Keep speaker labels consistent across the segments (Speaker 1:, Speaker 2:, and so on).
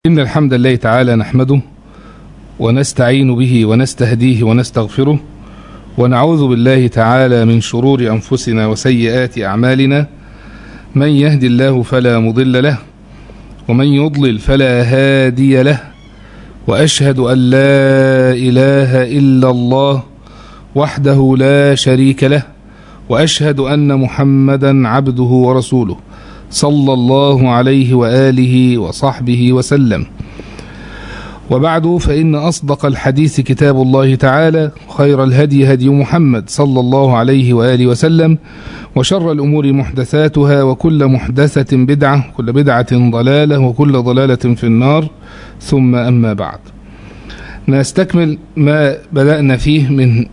Speaker 1: إن الحمد لله تعالى نحمده ونستعين به ونستهديه ونستغفره ونعوذ بالله تعالى من شرور أنفسنا وسيئات أعمالنا من يهدي الله فلا مضل له ومن يضلل فلا هادي له وأشهد أن لا إله إلا الله وحده لا شريك له وأشهد أن محمدا عبده ورسوله صلى الله عليه وآله وصحبه وسلم وبعد فإن أصدق الحديث كتاب الله تعالى خير الهدي هدي محمد صلى الله عليه وآله وسلم وشر الأمور محدثاتها وكل محدثة بدعة وكل بدعة ضلالة وكل ضلالة في النار ثم أما بعد نستكمل ما بدأنا فيه من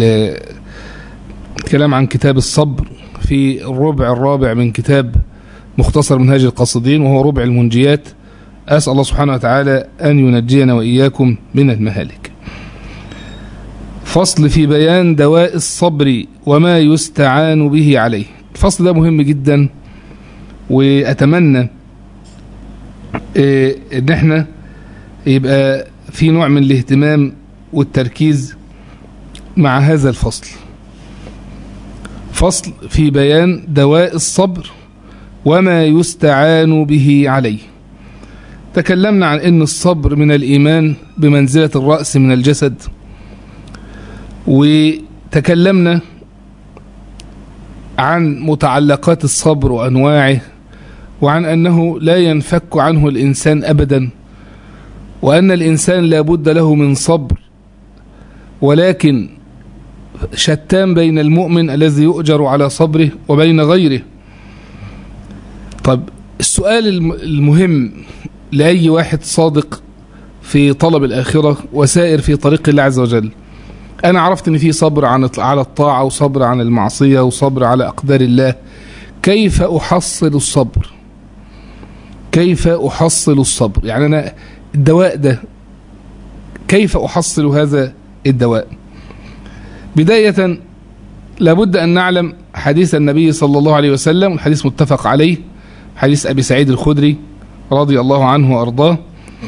Speaker 1: الكلام عن كتاب الصبر في الربع الرابع من كتاب مختصر منهاج القاصدين وهو ربع المنجيات أسأل الله سبحانه وتعالى أن ينجينا وإياكم من المهالك فصل في بيان دواء الصبر وما يستعان به عليه الفصل ده مهم جدا وأتمنى إيه ان احنا يبقى في نوع من الاهتمام والتركيز مع هذا الفصل فصل في بيان دواء الصبر وما يستعان به عليه تكلمنا عن ان الصبر من الايمان بمنزله الراس من الجسد وتكلمنا عن متعلقات الصبر وانواعه وعن انه لا ينفك عنه الانسان ابدا وان الانسان لا بد له من صبر ولكن شتان بين المؤمن الذي يؤجر على صبره وبين غيره طب السؤال المهم لأي واحد صادق في طلب الآخرة وسائر في طريق الله عز وجل أنا عرفت أن في صبر عن على الطاعة وصبر عن المعصية وصبر على أقدار الله كيف أحصل الصبر كيف أحصل الصبر يعني أنا الدواء ده كيف أحصل هذا الدواء بداية لابد أن نعلم حديث النبي صلى الله عليه وسلم الحديث متفق عليه حديث أبي سعيد الخدري رضي الله عنه وأرضاه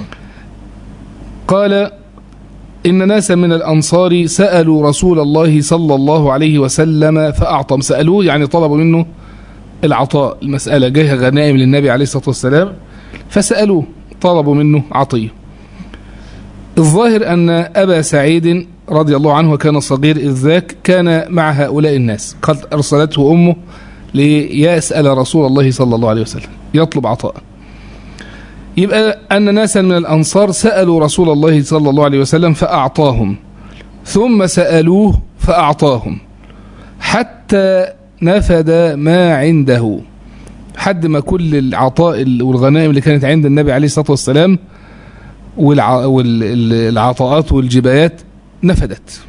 Speaker 1: قال إن ناسا من الأنصار سألوا رسول الله صلى الله عليه وسلم فأعطم سألوه يعني طلبوا منه العطاء المسألة جاية غنائم للنبي عليه الصلاة والسلام فسألوه طلبوا منه عطية الظاهر أن أبا سعيد رضي الله عنه وكان صغير إذ ذاك كان مع هؤلاء الناس قد أرسلته أمه ليسأل رسول الله صلى الله عليه وسلم يطلب عطاء يبقى أن ناسا من الأنصار سألوا رسول الله صلى الله عليه وسلم فأعطاهم ثم سألوه فأعطاهم حتى نفد ما عنده حد ما كل العطاء والغنائم اللي كانت عند النبي عليه الصلاة والسلام والعطاءات والجبايات نفدت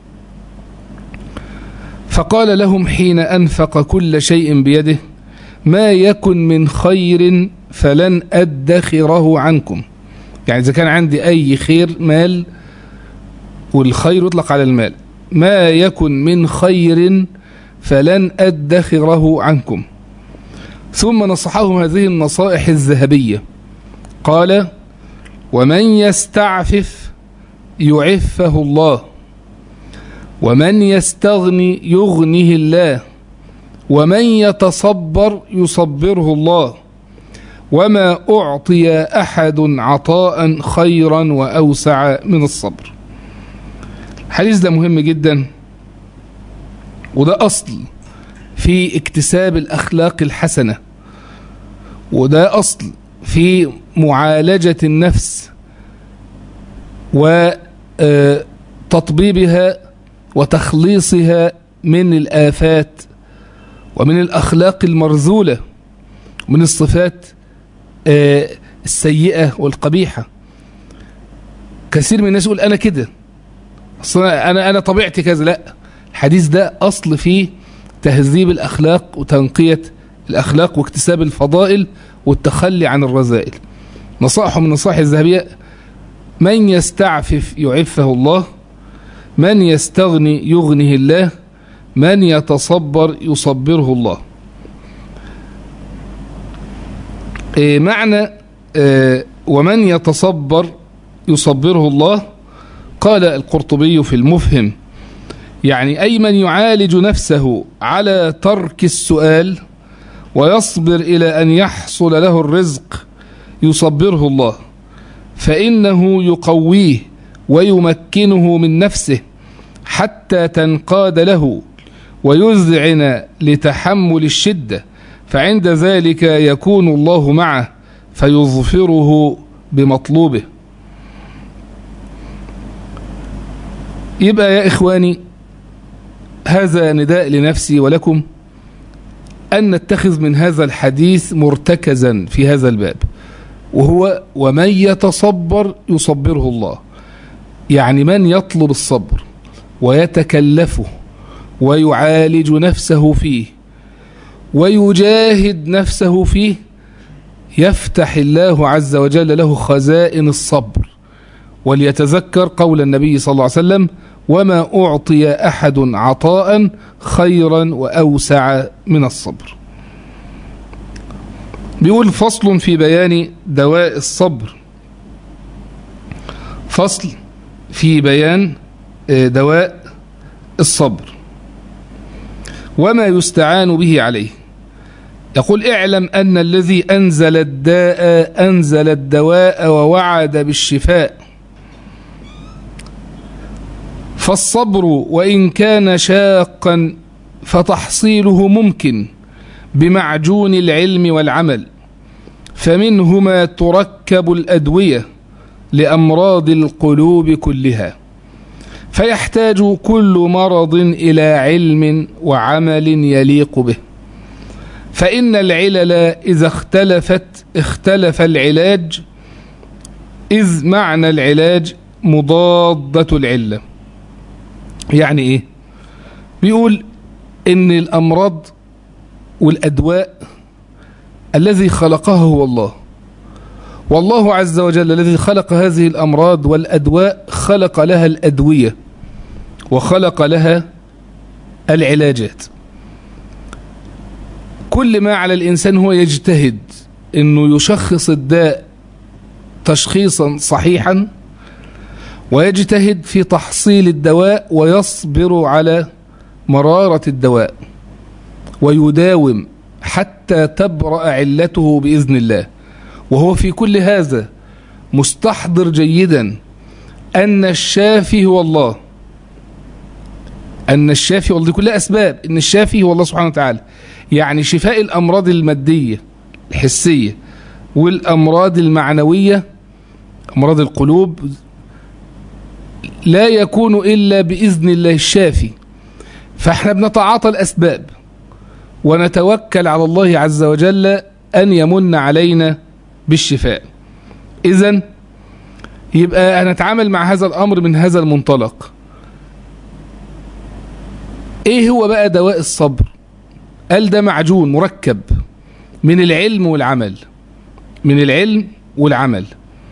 Speaker 1: فقال لهم حين أنفق كل شيء بيده ما يكن من خير فلن أدخره عنكم يعني إذا كان عندي أي خير مال والخير يطلق على المال ما يكن من خير فلن أدخره عنكم ثم نصحهم هذه النصائح الذهبية قال ومن يستعفف يعفه الله ومن يستغني يغنيه الله ومن يتصبر يصبره الله وما أعطي أحد عطاء خيرا وأوسع من الصبر الحديث ده مهم جدا وده أصل في اكتساب الأخلاق الحسنة وده أصل في معالجة النفس وتطبيبها وتخليصها من الآفات ومن الأخلاق المرذولة ومن الصفات السيئة والقبيحة كثير من الناس يقول أنا كده أنا أنا طبيعتي كذا لا الحديث ده أصل في تهذيب الأخلاق وتنقية الأخلاق واكتساب الفضائل والتخلي عن الرذائل نصائح من النصائح الذهبية من يستعفف يعفه الله من يستغني يغنه الله من يتصبر يصبره الله معنى ومن يتصبر يصبره الله قال القرطبي في المفهم يعني أي من يعالج نفسه على ترك السؤال ويصبر إلى أن يحصل له الرزق يصبره الله فإنه يقويه ويمكنه من نفسه حتى تنقاد له ويذعن لتحمل الشدة فعند ذلك يكون الله معه فيظفره بمطلوبه يبقى يا إخواني هذا نداء لنفسي ولكم أن نتخذ من هذا الحديث مرتكزا في هذا الباب وهو ومن يتصبر يصبره الله يعني من يطلب الصبر ويتكلفه ويعالج نفسه فيه ويجاهد نفسه فيه يفتح الله عز وجل له خزائن الصبر وليتذكر قول النبي صلى الله عليه وسلم وما أعطي أحد عطاء خيرا وأوسع من الصبر بيقول فصل في بيان دواء الصبر فصل في بيان دواء الصبر وما يستعان به عليه يقول اعلم أن الذي أنزل الداء أنزل الدواء ووعد بالشفاء فالصبر وإن كان شاقا فتحصيله ممكن بمعجون العلم والعمل فمنهما تركب الأدوية لأمراض القلوب كلها فيحتاج كل مرض إلى علم وعمل يليق به فإن العلل إذا اختلفت اختلف العلاج إذ معنى العلاج مضادة العلة يعني إيه بيقول إن الأمراض والأدواء الذي خلقها هو الله والله عز وجل الذي خلق هذه الأمراض والأدواء خلق لها الأدوية وخلق لها العلاجات كل ما على الإنسان هو يجتهد أنه يشخص الداء تشخيصا صحيحا ويجتهد في تحصيل الدواء ويصبر على مرارة الدواء ويداوم حتى تبرأ علته بإذن الله وهو في كل هذا مستحضر جيدا أن الشافي هو الله أن الشافي والله كلها أسباب أن الشافي هو الله سبحانه وتعالى يعني شفاء الأمراض المادية الحسية والأمراض المعنوية أمراض القلوب لا يكون إلا بإذن الله الشافي فاحنا بنتعاطى الأسباب ونتوكل على الله عز وجل أن يمن علينا بالشفاء إذا يبقى هنتعامل مع هذا الأمر من هذا المنطلق إيه هو بقى دواء الصبر قال ده معجون مركب من العلم والعمل من العلم والعمل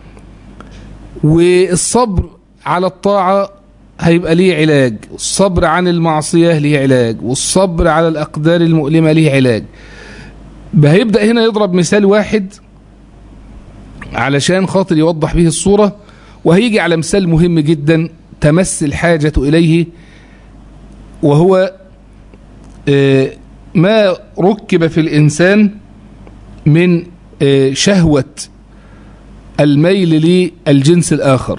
Speaker 1: والصبر على الطاعة هيبقى ليه علاج الصبر عن المعصية ليه علاج والصبر على الأقدار المؤلمة ليه علاج هيبدأ هنا يضرب مثال واحد علشان خاطر يوضح به الصورة وهيجي على مثال مهم جدا تمس الحاجة إليه وهو ما ركب في الإنسان من شهوة الميل للجنس الآخر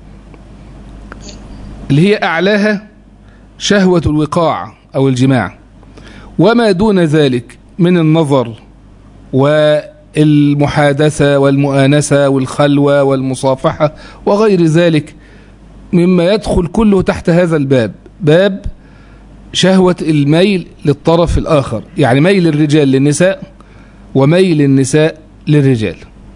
Speaker 1: اللي هي أعلاها شهوة الوقاع أو الجماع وما دون ذلك من النظر والمحادثة والمؤانسة والخلوة والمصافحة وغير ذلك مما يدخل كله تحت هذا الباب باب شهوة الميل للطرف الآخر يعني ميل الرجال للنساء وميل النساء للرجال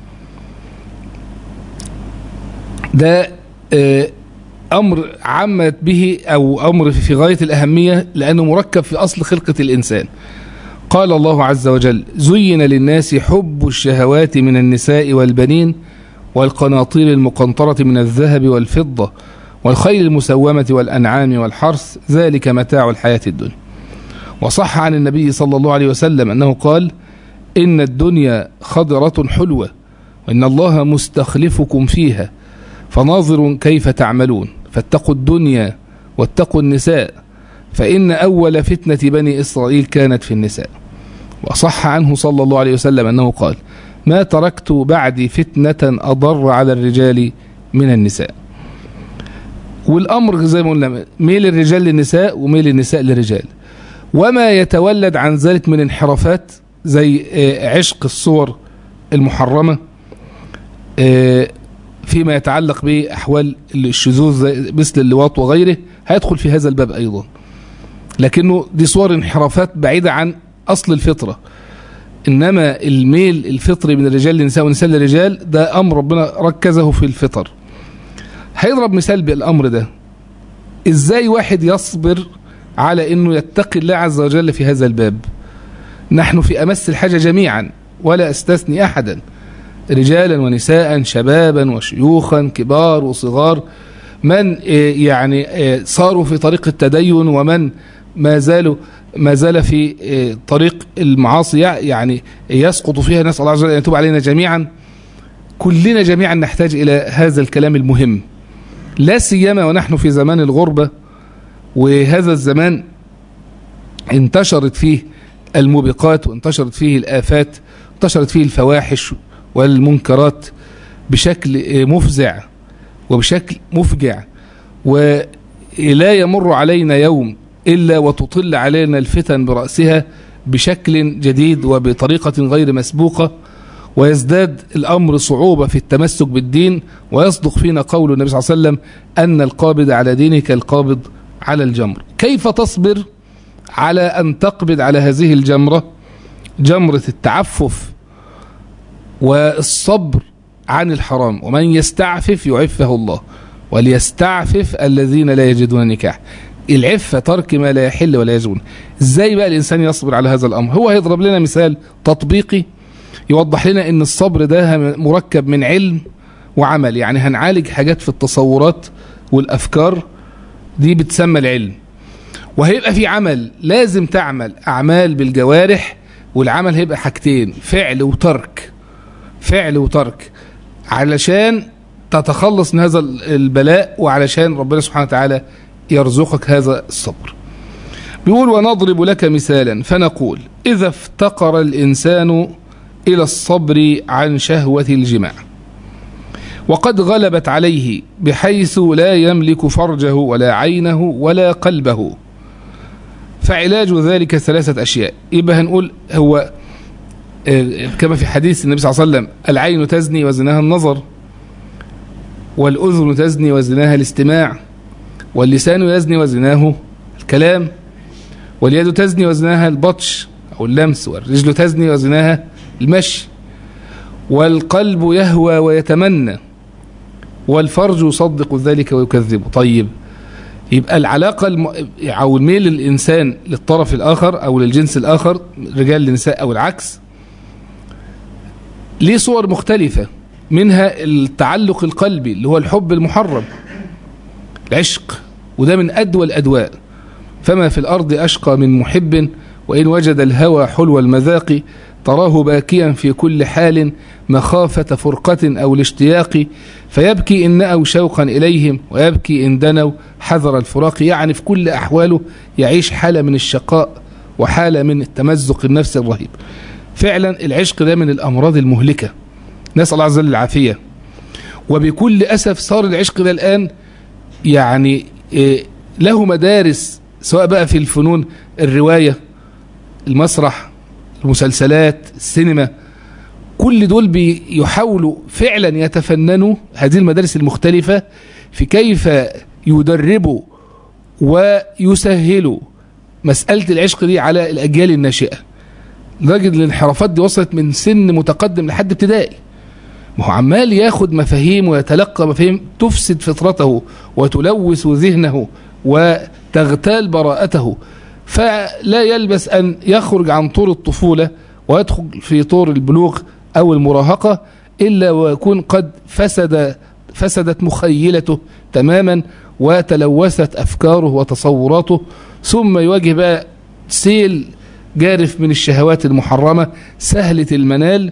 Speaker 1: ده أمر عمت به أو أمر في غاية الأهمية لأنه مركب في أصل خلقة الإنسان قال الله عز وجل زين للناس حب الشهوات من النساء والبنين والقناطير المقنطرة من الذهب والفضة والخيل المسومة والأنعام والحرث ذلك متاع الحياة الدنيا وصح عن النبي صلى الله عليه وسلم أنه قال إن الدنيا خضرة حلوة وإن الله مستخلفكم فيها فناظر كيف تعملون فاتقوا الدنيا واتقوا النساء فإن أول فتنة بني إسرائيل كانت في النساء وصح عنه صلى الله عليه وسلم أنه قال ما تركت بعدي فتنة أضر على الرجال من النساء والأمر زي ما قلنا ميل الرجال للنساء وميل النساء للرجال وما يتولد عن ذلك من انحرافات زي عشق الصور المحرمة فيما يتعلق بأحوال الشذوذ مثل اللواط وغيره هيدخل في هذا الباب أيضا لكنه دي صور انحرافات بعيدة عن أصل الفطرة إنما الميل الفطري من الرجال للنساء والنساء للرجال ده أمر ربنا ركزه في الفطر هيضرب مثال بالأمر ده إزاي واحد يصبر على أنه يتقي الله عز وجل في هذا الباب نحن في أمس الحاجة جميعا ولا أستثني أحدا رجالا ونساء شبابا وشيوخا كبار وصغار من يعني صاروا في طريق التدين ومن ما زالوا ما زال في طريق المعاصي يعني يسقط فيها نسأل الله عز وجل أن يتوب علينا جميعا كلنا جميعا نحتاج إلى هذا الكلام المهم لا سيما ونحن في زمان الغربة وهذا الزمان انتشرت فيه الموبقات وانتشرت فيه الآفات انتشرت فيه الفواحش والمنكرات بشكل مفزع وبشكل مفجع ولا يمر علينا يوم إلا وتطل علينا الفتن برأسها بشكل جديد وبطريقة غير مسبوقة ويزداد الأمر صعوبة في التمسك بالدين ويصدق فينا قول النبي صلى الله عليه وسلم أن القابض على دينه كالقابض على الجمر كيف تصبر على أن تقبض على هذه الجمرة جمرة التعفف والصبر عن الحرام ومن يستعفف يعفه الله وليستعفف الذين لا يجدون نكاح العفة ترك ما لا يحل ولا يجوز ازاي بقى الإنسان يصبر على هذا الأمر هو هيضرب لنا مثال تطبيقي يوضح لنا ان الصبر ده مركب من علم وعمل يعني هنعالج حاجات في التصورات والأفكار دي بتسمى العلم وهيبقى في عمل لازم تعمل أعمال بالجوارح والعمل هيبقى حاجتين فعل وترك فعل وترك علشان تتخلص من هذا البلاء وعلشان ربنا سبحانه وتعالى يرزقك هذا الصبر بيقول ونضرب لك مثالا فنقول إذا افتقر الإنسان إلى الصبر عن شهوة الجماع وقد غلبت عليه بحيث لا يملك فرجه ولا عينه ولا قلبه فعلاج ذلك ثلاثة أشياء يبقى هنقول هو كما في حديث النبي صلى الله عليه وسلم العين تزني وزناها النظر والأذن تزني وزناها الاستماع واللسان يزني وزناه الكلام واليد تزني وزناها البطش أو اللمس والرجل تزني وزناها المشي والقلب يهوى ويتمنى والفرج يصدق ذلك ويكذبه طيب يبقى العلاقة الم... أو الميل الإنسان للطرف الآخر أو للجنس الآخر رجال للنساء أو العكس ليه صور مختلفة منها التعلق القلبي اللي هو الحب المحرم العشق وده من أدوى الأدواء فما في الأرض أشقى من محب وإن وجد الهوى حلو المذاق تراه باكيا في كل حال مخافة فرقة أو الاشتياق فيبكي إن نأوا شوقا إليهم ويبكي إن دنوا حذر الفراق يعني في كل أحواله يعيش حالة من الشقاء وحالة من التمزق النفسي الرهيب فعلا العشق ده من الأمراض المهلكة نسأل الله عز وجل العافية وبكل أسف صار العشق ده الآن يعني له مدارس سواء بقى في الفنون الرواية المسرح المسلسلات السينما كل دول بيحاولوا فعلا يتفننوا هذه المدارس المختلفة في كيف يدربوا ويسهلوا مسألة العشق دي على الأجيال الناشئة لدرجة الانحرافات دي وصلت من سن متقدم لحد ابتدائي ما هو عمال ياخد مفاهيم ويتلقى مفاهيم تفسد فطرته وتلوث ذهنه وتغتال براءته فلا يلبس أن يخرج عن طور الطفولة ويدخل في طور البلوغ أو المراهقة إلا ويكون قد فسد فسدت مخيلته تماما وتلوثت أفكاره وتصوراته ثم يواجه بقى سيل جارف من الشهوات المحرمة سهلة المنال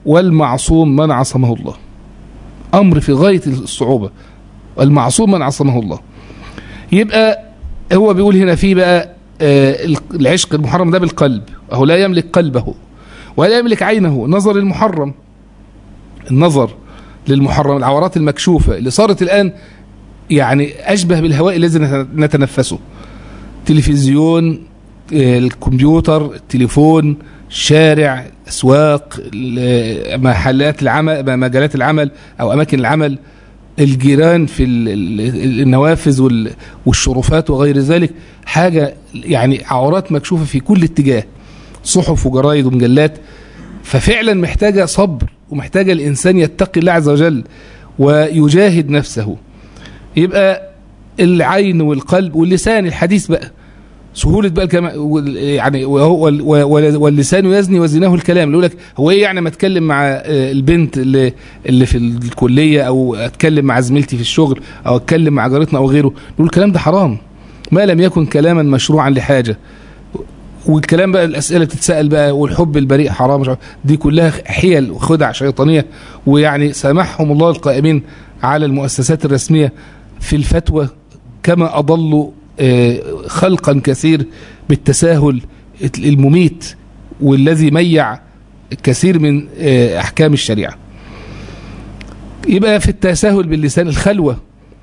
Speaker 1: والمعصوم من عصمه الله أمر في غاية الصعوبة المعصوم من عصمه الله يبقى هو بيقول هنا في بقى آه العشق المحرم ده بالقلب أهو لا يملك قلبه ولا يملك عينه نظر المحرم النظر للمحرم العورات المكشوفة اللي صارت الآن يعني أشبه بالهواء الذي نتنفسه تلفزيون الكمبيوتر التليفون الشارع اسواق محلات العمل مجالات العمل او اماكن العمل الجيران في النوافذ والشرفات وغير ذلك حاجه يعني عورات مكشوفه في كل اتجاه صحف وجرايد ومجلات ففعلا محتاجه صبر ومحتاجه الانسان يتقي الله عز وجل ويجاهد نفسه يبقى العين والقلب واللسان الحديث بقى سهولة بقى الكلام يعني واللسان يزني وزناه الكلام يقول لك هو ايه يعني ما اتكلم مع البنت اللي اللي في الكليه او اتكلم مع زميلتي في الشغل او اتكلم مع جارتنا او غيره نقول الكلام ده حرام ما لم يكن كلاما مشروعا لحاجه والكلام بقى الاسئله تتسال بقى والحب البريء حرام مش دي كلها حيل وخدع شيطانيه ويعني سامحهم الله القائمين على المؤسسات الرسميه في الفتوى كما اضلوا خلقا كثير بالتساهل المميت والذي ميع كثير من احكام الشريعه يبقى في التساهل باللسان الخلوه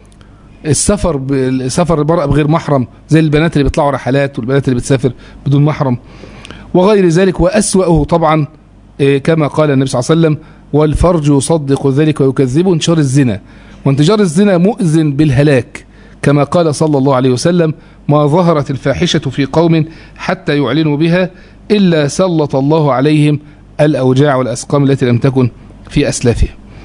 Speaker 1: السفر سفر المرأة بغير محرم زي البنات اللي بيطلعوا رحلات والبنات اللي بتسافر بدون محرم وغير ذلك وأسوأه طبعا كما قال النبي صلى الله عليه وسلم والفرج يصدق ذلك ويكذبه انتشار الزنا وانتشار الزنا مؤذن بالهلاك كما قال صلى الله عليه وسلم ما ظهرت الفاحشة في قوم حتى يعلنوا بها إلا سلط الله عليهم الأوجاع والأسقام التي لم تكن في أسلافهم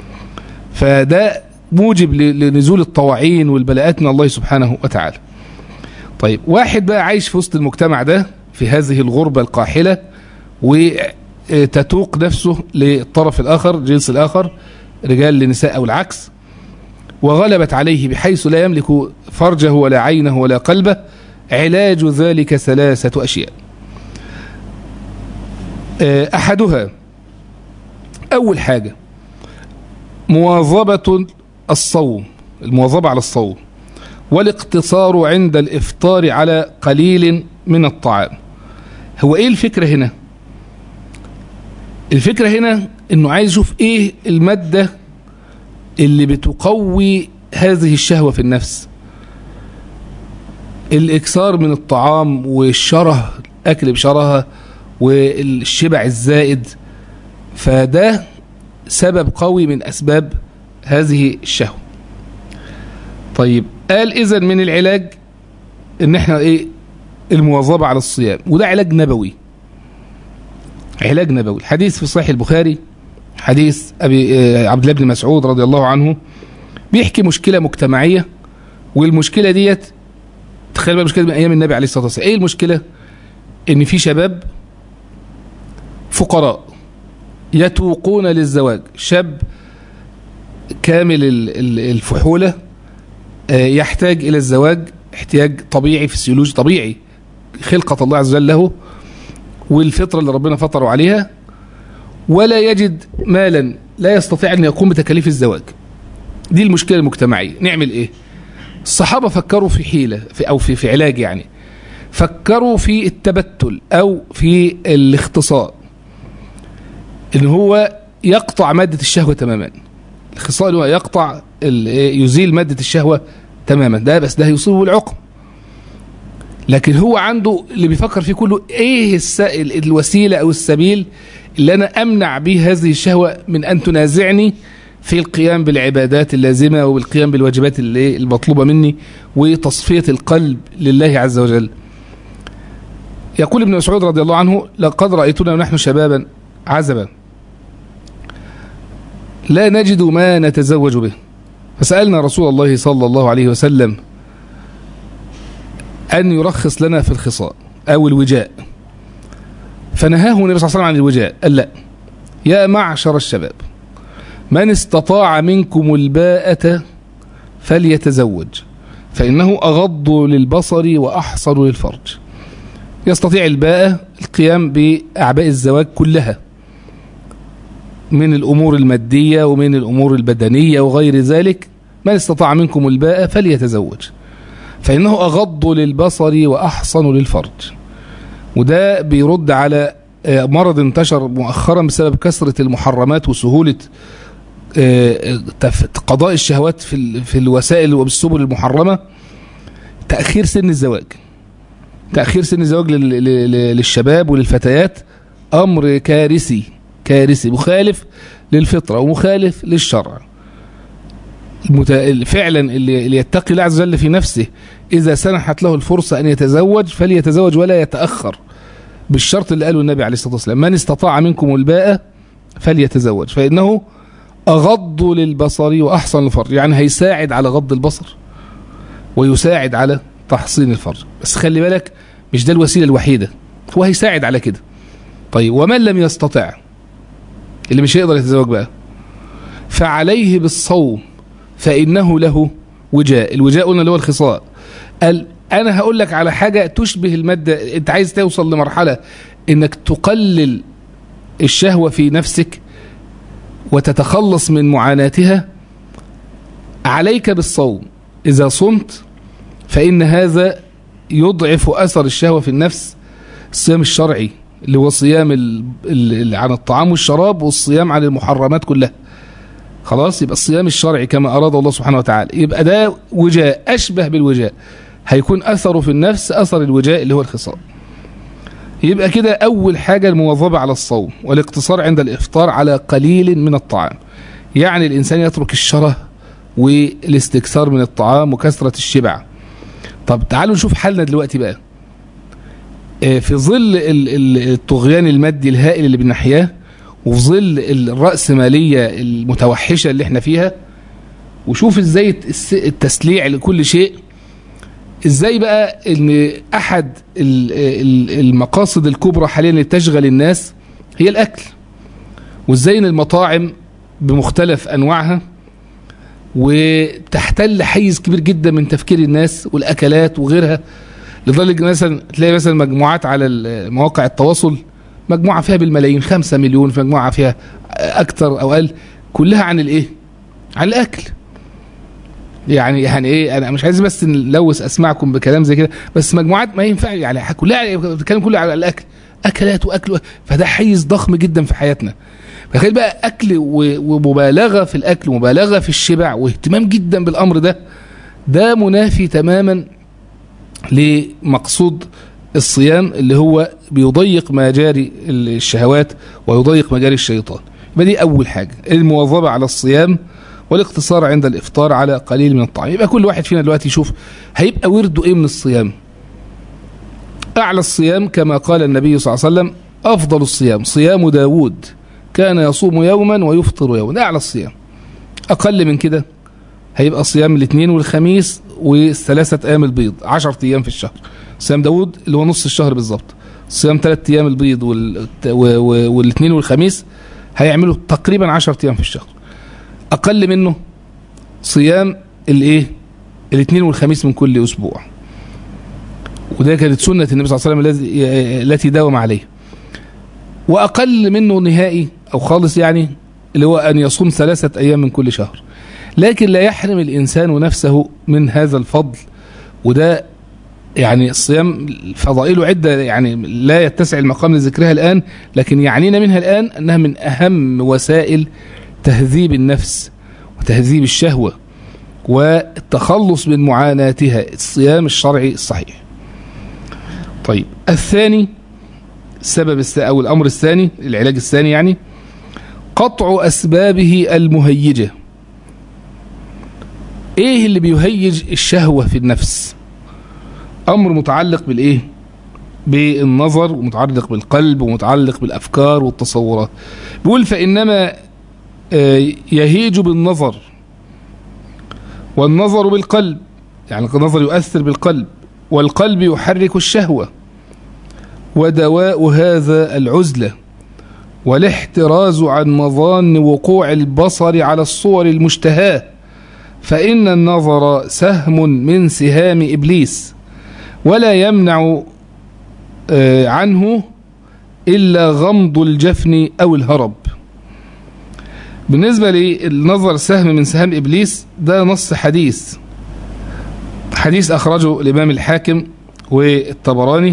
Speaker 1: فده موجب لنزول الطواعين والبلاءات من الله سبحانه وتعالى طيب واحد بقى عايش في وسط المجتمع ده في هذه الغربة القاحلة وتتوق نفسه للطرف الآخر الجنس الآخر رجال لنساء أو العكس وغلبت عليه بحيث لا يملك فرجه ولا عينه ولا قلبه علاج ذلك ثلاثة أشياء أحدها أول حاجة مواظبة الصوم المواظبة على الصوم والاقتصار عند الإفطار على قليل من الطعام هو إيه الفكرة هنا الفكرة هنا إنه عايز يشوف إيه المادة اللي بتقوي هذه الشهوة في النفس الإكثار من الطعام والشره أكل بشرها والشبع الزائد فده سبب قوي من أسباب هذه الشهوة طيب قال إذا من العلاج إن إحنا إيه المواظبة على الصيام وده علاج نبوي علاج نبوي الحديث في صحيح البخاري حديث أبي عبد الله بن مسعود رضي الله عنه بيحكي مشكلة مجتمعية والمشكلة ديت تخيل بقى مشكلة من أيام النبي عليه الصلاة والسلام إيه المشكلة إن في شباب فقراء يتوقون للزواج شاب كامل الفحولة يحتاج إلى الزواج احتياج طبيعي فسيولوجي طبيعي خلقة الله عز وجل له والفطرة اللي ربنا فطره عليها ولا يجد مالا لا يستطيع أن يقوم بتكاليف الزواج دي المشكلة المجتمعية نعمل إيه الصحابة فكروا في حيلة في أو في, في علاج يعني فكروا في التبتل أو في الاختصاء إن هو يقطع مادة الشهوة تماما الاختصاء هو يقطع يزيل مادة الشهوة تماما ده بس ده يصيبه العقم لكن هو عنده اللي بيفكر فيه كله ايه الوسيلة او السبيل اللي انا امنع به هذه الشهوة من ان تنازعني في القيام بالعبادات اللازمة والقيام بالواجبات اللي المطلوبة مني وتصفية القلب لله عز وجل يقول ابن مسعود رضي الله عنه لقد رأيتنا ونحن شبابا عزبا لا نجد ما نتزوج به فسألنا رسول الله صلى الله عليه وسلم أن يرخص لنا في الخصاء أو الوجاء فنهاه النبي صلى الله عليه وسلم عن الوجاء قال لا يا معشر الشباب من استطاع منكم الباءة فليتزوج فإنه أغض للبصر وأحصر للفرج يستطيع الباءة القيام بأعباء الزواج كلها من الأمور المادية ومن الأمور البدنية وغير ذلك من استطاع منكم الباء فليتزوج فإنه أغض للبصر وأحصن للفرج وده بيرد على مرض انتشر مؤخرا بسبب كثرة المحرمات وسهولة قضاء الشهوات في في الوسائل وبالسبل المحرمة تأخير سن الزواج تأخير سن الزواج للشباب وللفتيات أمر كارثي كارثي مخالف للفطرة ومخالف للشرع فعلا اللي, اللي يتقي الله عز وجل في نفسه إذا سنحت له الفرصة أن يتزوج فليتزوج ولا يتأخر بالشرط اللي قاله النبي عليه الصلاة والسلام من استطاع منكم الباء فليتزوج فإنه أغض للبصر وأحسن الفرج يعني هيساعد على غض البصر ويساعد على تحصين الفرج بس خلي بالك مش ده الوسيلة الوحيدة هو هيساعد على كده طيب ومن لم يستطع اللي مش هيقدر يتزوج بقى فعليه بالصوم فإنه له وجاء الوجاء قلنا اللي هو الخصاء قال أنا هقول لك على حاجة تشبه المادة أنت عايز توصل لمرحلة إنك تقلل الشهوة في نفسك وتتخلص من معاناتها عليك بالصوم إذا صمت فإن هذا يضعف أثر الشهوة في النفس الصيام الشرعي اللي هو صيام عن الطعام والشراب والصيام عن المحرمات كلها خلاص يبقى الصيام الشرعي كما أراد الله سبحانه وتعالى يبقى ده وجاء أشبه بالوجاء هيكون أثره في النفس أثر الوجاء اللي هو الخصام يبقى كده أول حاجة المواظبة على الصوم والاقتصار عند الإفطار على قليل من الطعام يعني الإنسان يترك الشره والاستكثار من الطعام وكثرة الشبع طب تعالوا نشوف حالنا دلوقتي بقى في ظل الطغيان المادي الهائل اللي بنحياه وفي ظل الرأسمالية المتوحشة اللي احنا فيها وشوف ازاي التسليع لكل شيء ازاي بقى ان احد المقاصد الكبرى حاليا اللي تشغل الناس هي الاكل وازاي ان المطاعم بمختلف انواعها وتحتل حيز كبير جدا من تفكير الناس والاكلات وغيرها لذلك مثلا تلاقي مثلا مجموعات على مواقع التواصل مجموعة فيها بالملايين خمسة مليون في مجموعة فيها أكتر أو أقل كلها عن الإيه عن الأكل يعني يعني ايه انا مش عايز بس نلوث اسمعكم بكلام زي كده بس مجموعات ما ينفع يعني كلها بتتكلم كلها على الاكل اكلات واكل فده حيز ضخم جدا في حياتنا تخيل بقى اكل ومبالغه في الاكل ومبالغه في الشبع واهتمام جدا بالامر ده ده منافي تماما لمقصود الصيام اللي هو بيضيق مجاري الشهوات ويضيق مجاري الشيطان يبقى دي اول حاجه المواظبه على الصيام والاقتصار عند الافطار على قليل من الطعام يبقى كل واحد فينا دلوقتي يشوف هيبقى ورده ايه من الصيام اعلى الصيام كما قال النبي صلى الله عليه وسلم افضل الصيام صيام داود كان يصوم يوما ويفطر يوما اعلى الصيام اقل من كده هيبقى صيام الاثنين والخميس والثلاثة ايام البيض 10 ايام في الشهر صيام داود اللي هو نص الشهر بالظبط صيام ثلاث ايام البيض والاثنين والخميس هيعملوا تقريبا 10 ايام في الشهر اقل منه صيام الايه الاثنين والخميس من كل اسبوع وده كانت سنة النبي صلى الله عليه وسلم التي داوم عليها واقل منه نهائي او خالص يعني اللي هو ان يصوم ثلاثة ايام من كل شهر لكن لا يحرم الانسان نفسه من هذا الفضل وده يعني الصيام فضائله عدة يعني لا يتسع المقام لذكرها الآن لكن يعنينا منها الآن أنها من أهم وسائل تهذيب النفس وتهذيب الشهوة والتخلص من معاناتها الصيام الشرعي الصحيح طيب الثاني السبب أو الأمر الثاني العلاج الثاني يعني قطع أسبابه المهيجة إيه اللي بيهيج الشهوة في النفس امر متعلق بالايه بالنظر ومتعلق بالقلب ومتعلق بالافكار والتصورات بيقول فانما يهيج بالنظر والنظر بالقلب يعني النظر يؤثر بالقلب والقلب يحرك الشهوه ودواء هذا العزله والاحتراز عن مظان وقوع البصر على الصور المشتهاه فان النظر سهم من سهام ابليس ولا يمنع عنه إلا غمض الجفن أو الهرب بالنسبة للنظر سهم من سهام إبليس ده نص حديث حديث أخرجه الإمام الحاكم والطبراني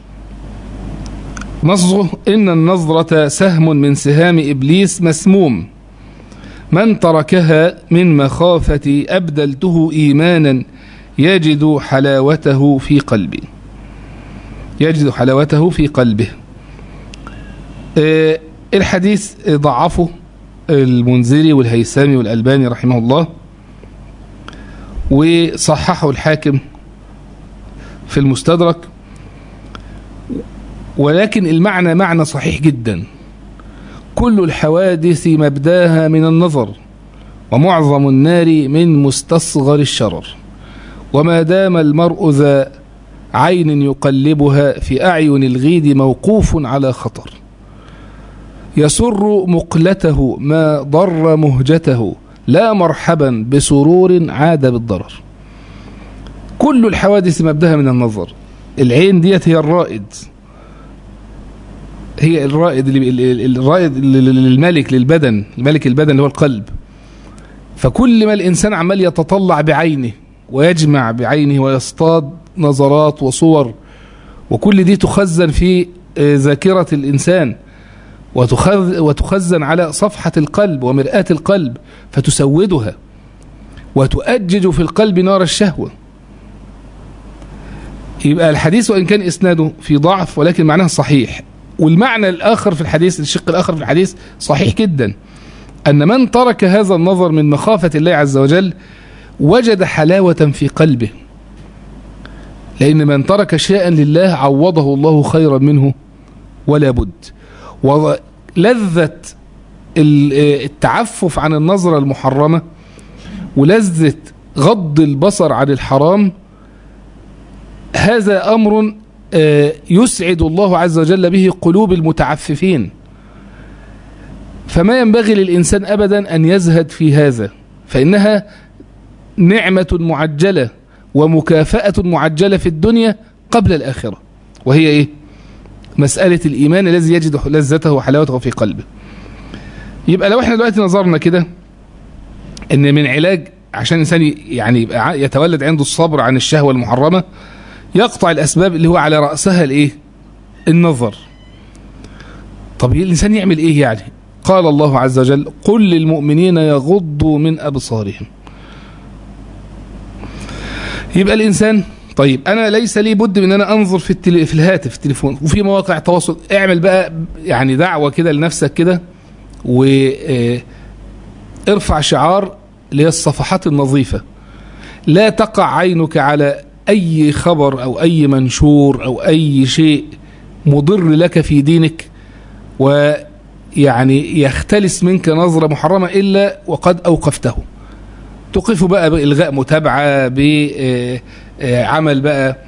Speaker 1: نصه إن النظرة سهم من سهام إبليس مسموم من تركها من مخافة أبدلته إيمانا يجد حلاوته في قلبه يجد حلاوته في قلبه الحديث ضعفه المنذري والهيثمي والألباني رحمه الله وصححه الحاكم في المستدرك ولكن المعنى معنى صحيح جدا كل الحوادث مبداها من النظر ومعظم النار من مستصغر الشرر وما دام المرء ذا عين يقلبها في أعين الغيد موقوف على خطر يسر مقلته ما ضر مهجته لا مرحبا بسرور عاد بالضرر كل الحوادث مبداها من النظر العين ديت هي الرائد هي الرائد الرائد للملك للبدن الملك البدن اللي هو القلب فكل ما الإنسان عمال يتطلع بعينه ويجمع بعينه ويصطاد نظرات وصور وكل دي تخزن في ذاكرة الإنسان وتخزن على صفحة القلب ومرآة القلب فتسودها وتؤجج في القلب نار الشهوة يبقى الحديث وإن كان إسناده في ضعف ولكن معناه صحيح والمعنى الآخر في الحديث الشق الآخر في الحديث صحيح جدا أن من ترك هذا النظر من مخافة الله عز وجل وجد حلاوة في قلبه لأن من ترك شيئا لله عوضه الله خيرا منه ولا بد ولذة التعفف عن النظرة المحرمة ولذة غض البصر عن الحرام هذا أمر يسعد الله عز وجل به قلوب المتعففين فما ينبغي للإنسان أبدا أن يزهد في هذا فإنها نعمة معجلة ومكافأة معجلة في الدنيا قبل الآخرة وهي إيه؟ مسألة الإيمان الذي يجد لذته وحلاوته في قلبه يبقى لو احنا دلوقتي نظرنا كده ان من علاج عشان الانسان يعني يبقى يتولد عنده الصبر عن الشهوة المحرمة يقطع الأسباب اللي هو على رأسها الإيه؟ النظر طب الإنسان يعمل إيه يعني قال الله عز وجل قل للمؤمنين يغضوا من أبصارهم يبقى الإنسان طيب أنا ليس لي بد من أن أنا أنظر في, التلي في الهاتف في التليفون وفي مواقع تواصل اعمل بقى يعني دعوة كده لنفسك كده وارفع شعار اللي هي الصفحات النظيفة لا تقع عينك على أي خبر أو أي منشور أو أي شيء مضر لك في دينك ويعني يختلس منك نظرة محرمة إلا وقد أوقفته تقف بقى بإلغاء متابعة بعمل بقى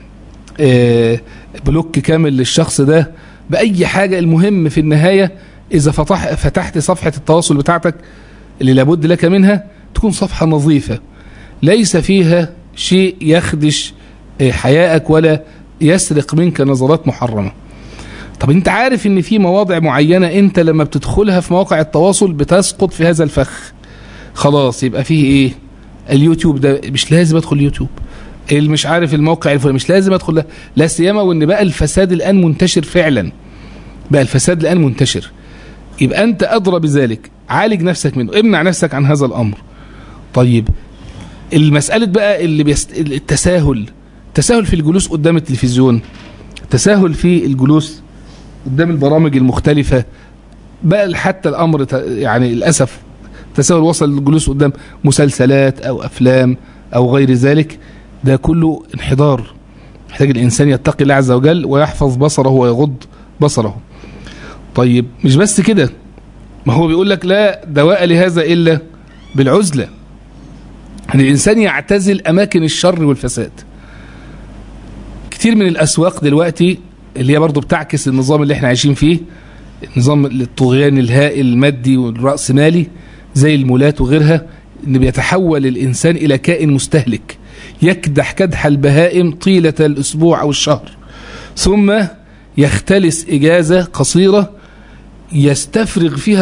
Speaker 1: بلوك كامل للشخص ده بأي حاجة المهم في النهاية إذا فتح فتحت صفحة التواصل بتاعتك اللي لابد لك منها تكون صفحة نظيفة ليس فيها شيء يخدش حياءك ولا يسرق منك نظرات محرمة طب انت عارف ان في مواضع معينة انت لما بتدخلها في مواقع التواصل بتسقط في هذا الفخ خلاص يبقى فيه ايه اليوتيوب ده مش لازم ادخل يوتيوب اللي مش عارف الموقع الفلاني مش لازم ادخل لا, لا سيما وان بقى الفساد الان منتشر فعلا بقى الفساد الان منتشر يبقى انت ادرى بذلك عالج نفسك منه امنع نفسك عن هذا الامر طيب المسألة بقى اللي بيست... التساهل التساهل في الجلوس قدام التلفزيون التساهل في الجلوس قدام البرامج المختلفة بقى حتى الأمر يعني للأسف التساهل وصل للجلوس قدام مسلسلات أو أفلام أو غير ذلك ده كله انحدار يحتاج الإنسان يتقي الله عز وجل ويحفظ بصره ويغض بصره طيب مش بس كده ما هو بيقول لك لا دواء لهذا إلا بالعزلة أن الإنسان يعتزل أماكن الشر والفساد كتير من الأسواق دلوقتي اللي هي برضو بتعكس النظام اللي احنا عايشين فيه نظام الطغيان الهائل المادي والرأسمالي زي المولات وغيرها ان بيتحول الإنسان إلى كائن مستهلك يكدح كدح البهائم طيلة الأسبوع أو الشهر ثم يختلس إجازة قصيرة يستفرغ فيها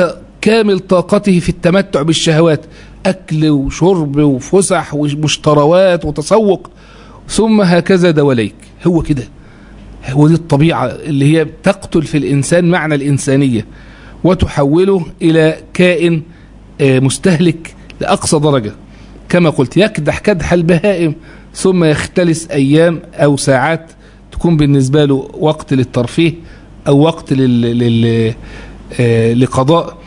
Speaker 1: كامل طاقته في التمتع بالشهوات أكل وشرب وفسح ومشتروات وتسوق ثم هكذا دوليك هو كده هو دي الطبيعة اللي هي تقتل في الإنسان معنى الإنسانية وتحوله إلى كائن مستهلك لأقصى درجة كما قلت يكدح كدح البهائم ثم يختلس أيام أو ساعات تكون بالنسبة له وقت للترفيه أو وقت لل... لل... لقضاء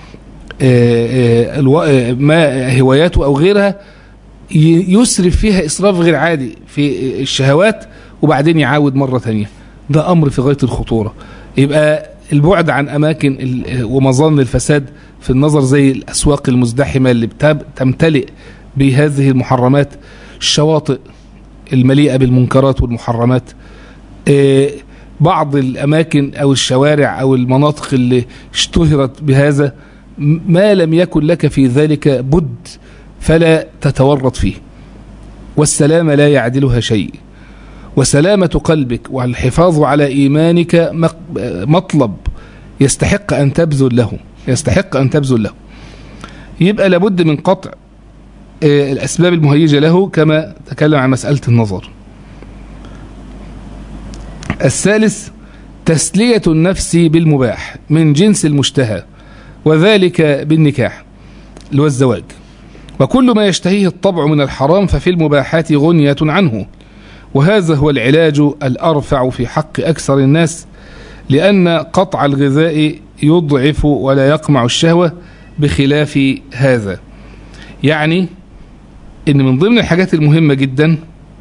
Speaker 1: ما هواياته أو غيرها يسرف فيها إسراف غير عادي في الشهوات وبعدين يعاود مرة ثانية ده أمر في غاية الخطورة يبقى البعد عن أماكن ومظان الفساد في النظر زي الأسواق المزدحمة اللي تمتلئ بهذه المحرمات الشواطئ المليئة بالمنكرات والمحرمات بعض الأماكن أو الشوارع أو المناطق اللي اشتهرت بهذا ما لم يكن لك في ذلك بد فلا تتورط فيه والسلام لا يعدلها شيء وسلامة قلبك والحفاظ على إيمانك مطلب يستحق أن تبذل له يستحق أن تبذل له يبقى لابد من قطع الأسباب المهيجة له كما تكلم عن مسألة النظر الثالث تسلية النفس بالمباح من جنس المشتهى وذلك بالنكاح اللي هو الزواج وكل ما يشتهيه الطبع من الحرام ففي المباحات غنية عنه وهذا هو العلاج الأرفع في حق أكثر الناس لأن قطع الغذاء يضعف ولا يقمع الشهوة بخلاف هذا يعني ان من ضمن الحاجات المهمة جدا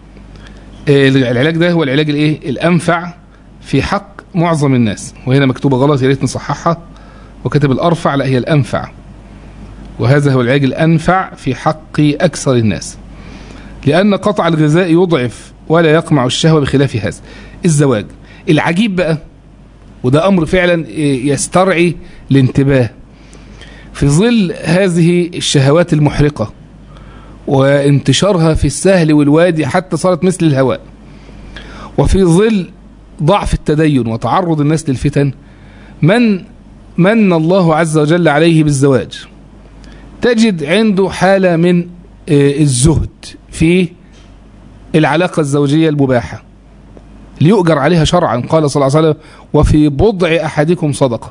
Speaker 1: العلاج ده هو العلاج الايه الانفع في حق معظم الناس وهنا مكتوبة غلط يا ريت نصححها وكتب الارفع لا هي الانفع وهذا هو العلاج الانفع في حق اكثر الناس لان قطع الغذاء يضعف ولا يقمع الشهوة بخلاف هذا الزواج العجيب بقى وده امر فعلا يسترعي الانتباه في ظل هذه الشهوات المحرقة وانتشارها في السهل والوادي حتى صارت مثل الهواء وفي ظل ضعف التدين وتعرض الناس للفتن من من الله عز وجل عليه بالزواج تجد عنده حالة من الزهد في العلاقة الزوجية المباحة ليؤجر عليها شرعا قال صلى الله عليه وسلم وفي بضع أحدكم صدقة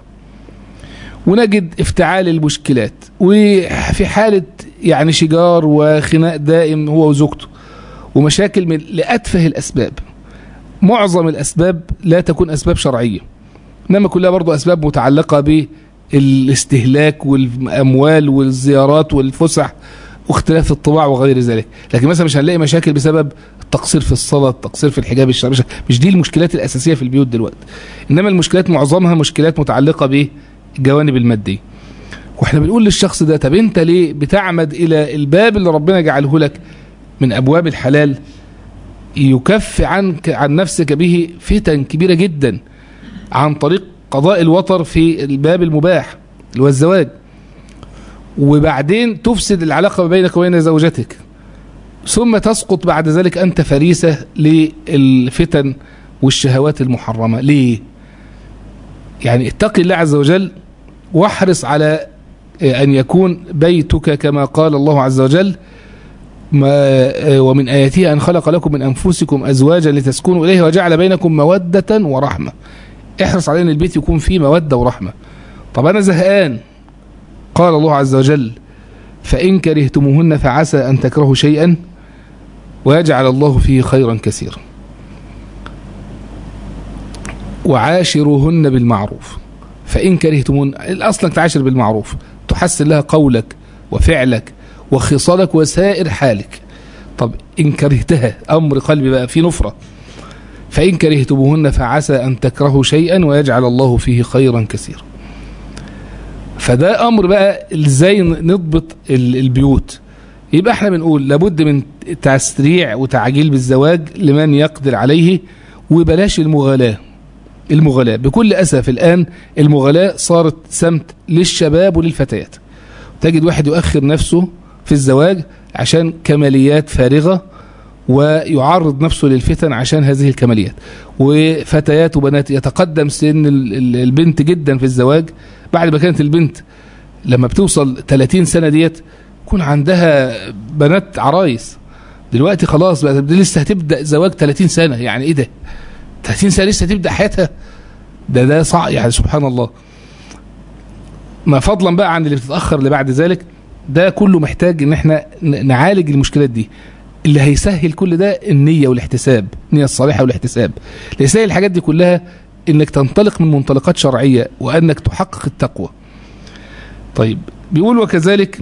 Speaker 1: ونجد افتعال المشكلات وفي حالة يعني شجار وخناق دائم هو وزوجته ومشاكل من لأتفه الأسباب معظم الأسباب لا تكون أسباب شرعية إنما كلها برضو أسباب متعلقة بالاستهلاك والأموال والزيارات والفسح واختلاف الطباع وغير ذلك لكن مثلا مش هنلاقي مشاكل بسبب التقصير في الصلاة التقصير في الحجاب الشرعي مش دي المشكلات الأساسية في البيوت دلوقتي إنما المشكلات معظمها مشكلات متعلقة بالجوانب المادية واحنا بنقول للشخص ده طب انت ليه بتعمد الى الباب اللي ربنا جعله لك من ابواب الحلال يكف عنك عن نفسك به فتن كبيرة جدا عن طريق قضاء الوطر في الباب المباح اللي هو الزواج وبعدين تفسد العلاقة ما بينك وبين زوجتك ثم تسقط بعد ذلك أنت فريسة للفتن والشهوات المحرمة ليه يعني اتقي الله عز وجل واحرص على أن يكون بيتك كما قال الله عز وجل ما ومن آياته أن خلق لكم من أنفسكم أزواجا لتسكنوا إليه وجعل بينكم مودة ورحمة احرص على أن البيت يكون فيه مودة ورحمة طب أنا زهقان قال الله عز وجل فإن كرهتموهن فعسى أن تكرهوا شيئا ويجعل الله فيه خيرا كثيرا وعاشروهن بالمعروف فإن كرهتمون الأصل تعاشر بالمعروف تحسن لها قولك وفعلك وخصالك وسائر حالك طب إن كرهتها أمر قلبي بقى في نفرة فإن كرهتموهن فعسى أن تكرهوا شيئا ويجعل الله فيه خيرا كثيرا فده أمر بقى ازاي نضبط البيوت يبقى احنا بنقول لابد من تسريع وتعجيل بالزواج لمن يقدر عليه وبلاش المغالاة المغالاة بكل أسف الآن المغالاة صارت سمت للشباب وللفتيات تجد واحد يؤخر نفسه في الزواج عشان كماليات فارغة ويعرض نفسه للفتن عشان هذه الكماليات وفتيات وبنات يتقدم سن البنت جدا في الزواج بعد ما كانت البنت لما بتوصل 30 سنة ديت يكون عندها بنات عرايس دلوقتي خلاص بقى دي لسه هتبدأ زواج 30 سنة يعني ايه ده 30 سنة لسه هتبدأ حياتها ده ده صعب يعني سبحان الله ما فضلا بقى عن اللي بتتأخر اللي بعد ذلك ده كله محتاج ان احنا ن- نعالج المشكلات دي اللي هيسهل كل ده النية والاحتساب النية الصالحة والاحتساب اللي يسهل الحاجات دي كلها انك تنطلق من منطلقات شرعية وانك تحقق التقوى طيب بيقول وكذلك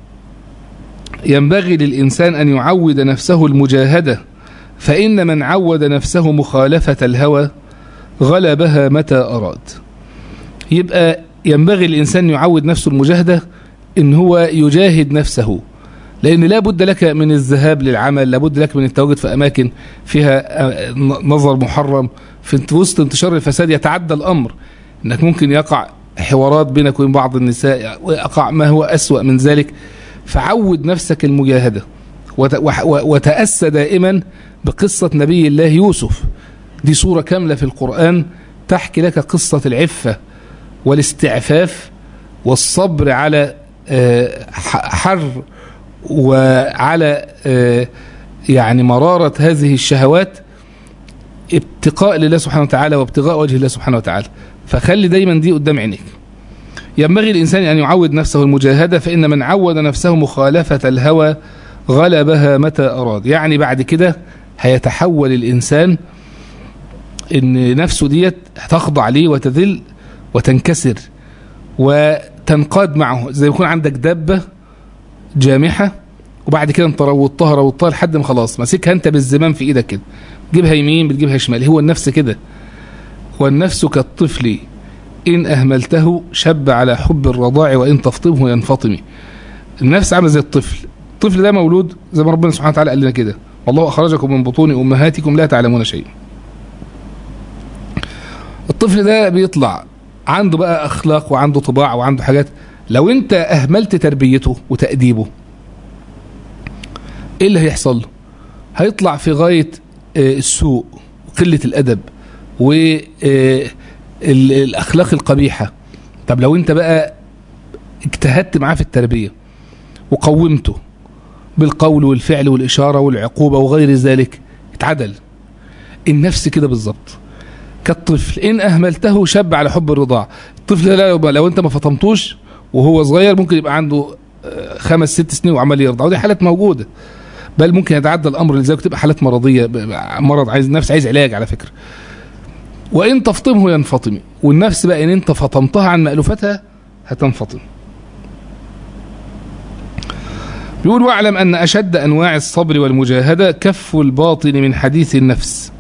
Speaker 1: ينبغي للإنسان أن يعود نفسه المجاهدة فإن من عود نفسه مخالفة الهوى غلبها متى أراد يبقى ينبغي الإنسان يعود نفسه المجاهدة إن هو يجاهد نفسه لأن لا بد لك من الذهاب للعمل لا بد لك من التواجد في أماكن فيها آه، نظر محرم في وسط انتشار الفساد يتعدى الأمر إنك ممكن يقع حوارات بينك وبين بعض النساء ويقع ما هو أسوأ من ذلك فعود نفسك المجاهدة وت- وح- و- وتأسى دائما بقصة نبي الله يوسف دي صورة كاملة في القرآن تحكي لك قصة العفة والاستعفاف والصبر على آه، ح- حر وعلى آه، يعني مرارة هذه الشهوات ابتقاء لله سبحانه وتعالى وابتغاء وجه الله سبحانه وتعالى فخلي دايما دي قدام عينيك ينبغي الإنسان أن يعود نفسه المجاهدة فإن من عود نفسه مخالفة الهوى غلبها متى أراد يعني بعد كده هيتحول الإنسان إن نفسه ديت هتخضع ليه وتذل وتنكسر وتنقاد معه زي ما يكون عندك دبة جامحة وبعد كده انت روضتها روضتها لحد ما خلاص ماسكها انت بالزمام في ايدك كده تجيبها يمين بتجيبها شمال هو النفس كده والنفس كالطفل إن أهملته شب على حب الرضاع وإن تفطمه ينفطم النفس عامله زي الطفل الطفل ده مولود زي ما ربنا سبحانه وتعالى قال لنا كده والله أخرجكم من بطون أمهاتكم لا تعلمون شيئا الطفل ده بيطلع عنده بقى أخلاق وعنده طباع وعنده حاجات لو أنت أهملت تربيته وتأديبه إيه اللي هيحصل له هيطلع في غاية آه، السوء وقلة الأدب و آه، ال- الاخلاق القبيحه طب لو انت بقى اجتهدت معاه في التربيه وقومته بالقول والفعل والاشاره والعقوبه وغير ذلك اتعدل النفس كده بالظبط كالطفل ان اهملته شب على حب الرضاع الطفل ده لو, لو انت ما فطمتوش وهو صغير ممكن يبقى عنده آه، خمس ست سنين وعمال يرضع ودي حالات موجوده بل ممكن يتعدى الامر لذلك تبقى حالات مرضيه ب- ب- مرض عايز نفس عايز علاج على فكره وإن تفطمه ينفطم والنفس بقى إن أنت فطمتها عن مألوفتها هتنفطم بيقول واعلم أن أشد أنواع الصبر والمجاهدة كف الباطن من حديث النفس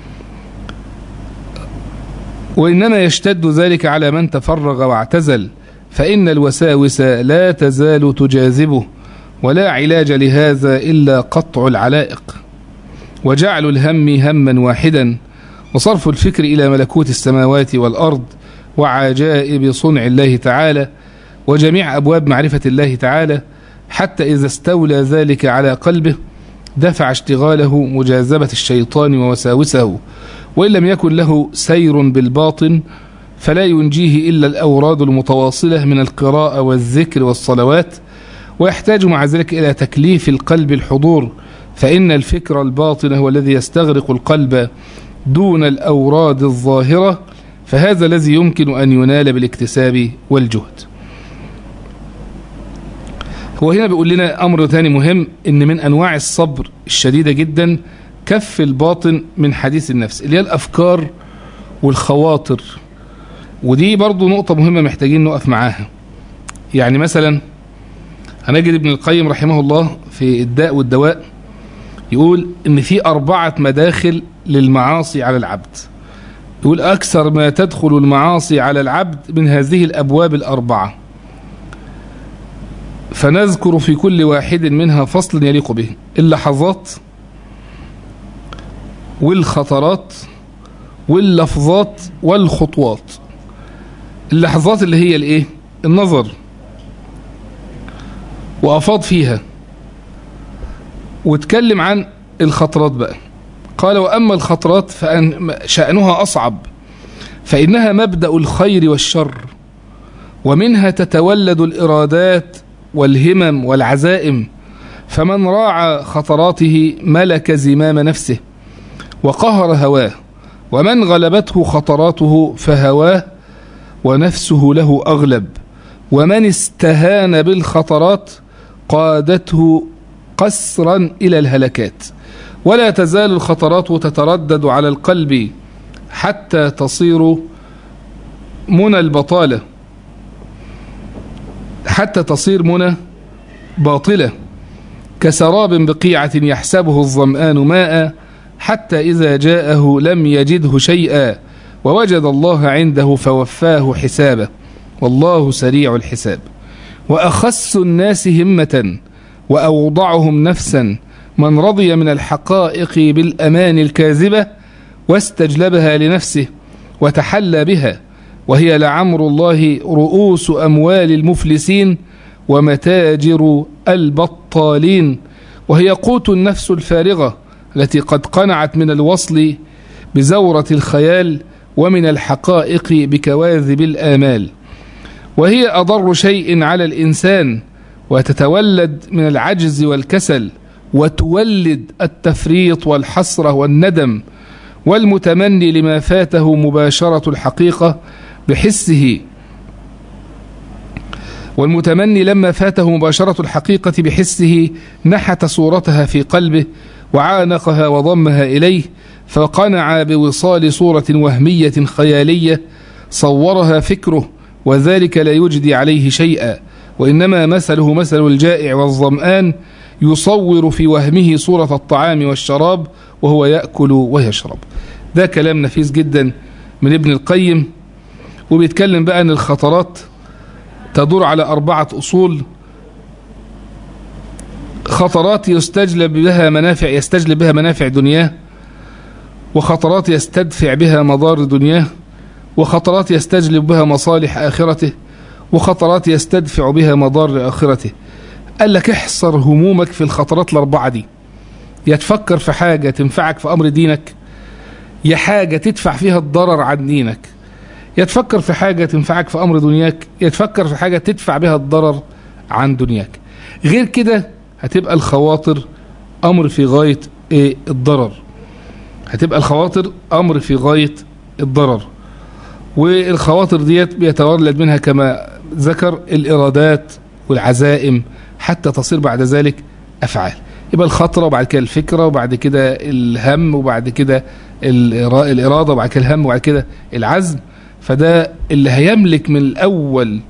Speaker 1: وإنما يشتد ذلك على من تفرغ واعتزل فإن الوساوس لا تزال تجاذبه ولا علاج لهذا إلا قطع العلائق وجعل الهم هما واحدا وصرف الفكر إلى ملكوت السماوات والأرض وعجائب صنع الله تعالى وجميع أبواب معرفة الله تعالى حتى إذا استولى ذلك على قلبه دفع اشتغاله مجاذبة الشيطان ووساوسه وإن لم يكن له سير بالباطن فلا ينجيه إلا الأوراد المتواصلة من القراءة والذكر والصلوات ويحتاج مع ذلك إلى تكليف القلب الحضور فإن الفكر الباطن هو الذي يستغرق القلب دون الأوراد الظاهرة فهذا الذي يمكن أن ينال بالاكتساب والجهد هو هنا بيقول لنا أمر ثاني مهم إن من أنواع الصبر الشديدة جدا كف الباطن من حديث النفس اللي هي الأفكار والخواطر ودي برضو نقطة مهمة محتاجين نقف معاها يعني مثلا هنجد ابن القيم رحمه الله في الداء والدواء يقول ان في أربعة مداخل للمعاصي على العبد يقول أكثر ما تدخل المعاصي على العبد من هذه الأبواب الأربعة فنذكر في كل واحد منها فصل يليق به اللحظات والخطرات واللفظات والخطوات اللحظات اللي هي الايه النظر وافاض فيها واتكلم عن الخطرات بقى قال واما الخطرات فان شانها اصعب فانها مبدا الخير والشر ومنها تتولد الإرادات والهمم والعزائم فمن راعى خطراته ملك زمام نفسه وقهر هواه ومن غلبته خطراته فهواه ونفسه له أغلب ومن استهان بالخطرات قادته قسرا إلى الهلكات ولا تزال الخطرات تتردد على القلب حتى تصير منى البطالة حتى تصير منى باطلة كسراب بقيعة يحسبه الظمآن ماء حتى إذا جاءه لم يجده شيئا ووجد الله عنده فوفاه حسابه والله سريع الحساب وأخس الناس همة وأوضعهم نفسا من رضي من الحقائق بالأمان الكاذبة واستجلبها لنفسه وتحلى بها وهي لعمر الله رؤوس أموال المفلسين ومتاجر البطالين وهي قوت النفس الفارغة التي قد قنعت من الوصل بزورة الخيال ومن الحقائق بكواذب الآمال وهي أضر شيء على الإنسان وتتولد من العجز والكسل وتولد التفريط والحسرة والندم والمتمني لما فاته مباشرة الحقيقة بحسه والمتمني لما فاته مباشرة الحقيقة بحسه نحت صورتها في قلبه وعانقها وضمها إليه فقنع بوصال صورة وهمية خيالية صورها فكره وذلك لا يجدي عليه شيئا وإنما مثله مثل الجائع والظمآن يصور في وهمه صورة الطعام والشراب وهو يأكل ويشرب ده كلام نفيس جدا من ابن القيم وبيتكلم بقى أن الخطرات تدور على أربعة أصول خطرات يستجلب بها منافع يستجلب بها منافع دنياه وخطرات يستدفع بها مضار دنياه وخطرات يستجلب بها مصالح آخرته وخطرات يستدفع بها مضار آخرته قال لك احصر همومك في الخطرات الأربعة دي يا تفكر في حاجة تنفعك في أمر دينك يا حاجة تدفع فيها الضرر عن دينك يا تفكر في حاجة تنفعك في أمر دنياك يا تفكر في حاجة تدفع بها الضرر عن دنياك غير كده هتبقى الخواطر أمر في غاية إيه الضرر هتبقى الخواطر أمر في غاية الضرر والخواطر ديت بيتولد منها كما ذكر الإرادات والعزائم حتى تصير بعد ذلك أفعال يبقى الخطرة وبعد كده الفكرة وبعد كده الهم وبعد كده الإرادة وبعد كده الهم وبعد كده العزم فده اللي هيملك من الأول